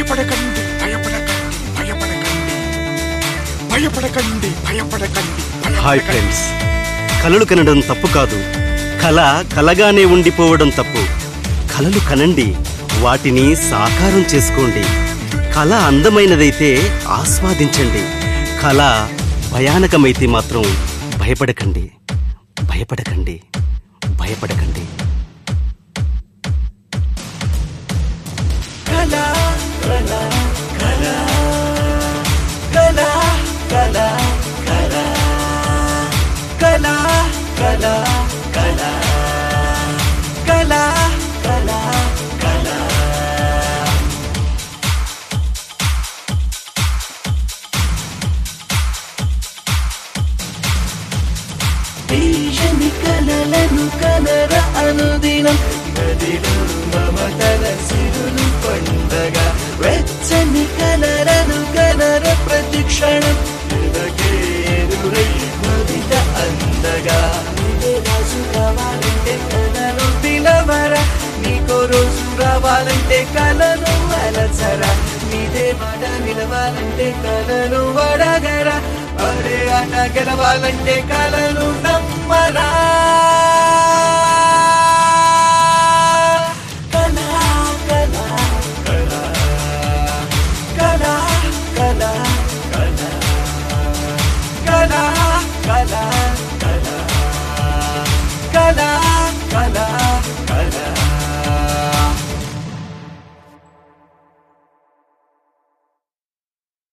భయపడకండి భయపడకండి భయపడకండి భయపడకండి భయపడకండి హాయ్ ఫ్రెండ్స్ కలలు కనడం తప్పు కాదు కళ కలగానే ఉండిపోవడం తప్పు కలలు కనండి వాటిని సాకారం చేసుకోండి కళ అందమైనదైతే ఆస్వాదించండి కళ భయానకమైతే మాత్రం భయపడకండి భయపడకండి భయపడకండి దేశని కలలను కనర అనుదినం గదిలో మమతల సిరులు పండగ వెచ్చని కలరను కనర ప్రతిక్షణం ఎదగే ఎదురై మదిత అందగా ఇదే రాజు కావాలంటే కలను పిలవర నీకో రోజు రావాలంటే కలను అలసరా నీదే మాట నిలవాలంటే కలను వడగరా అరే ఆట గెలవాలంటే కలను నమ్మరా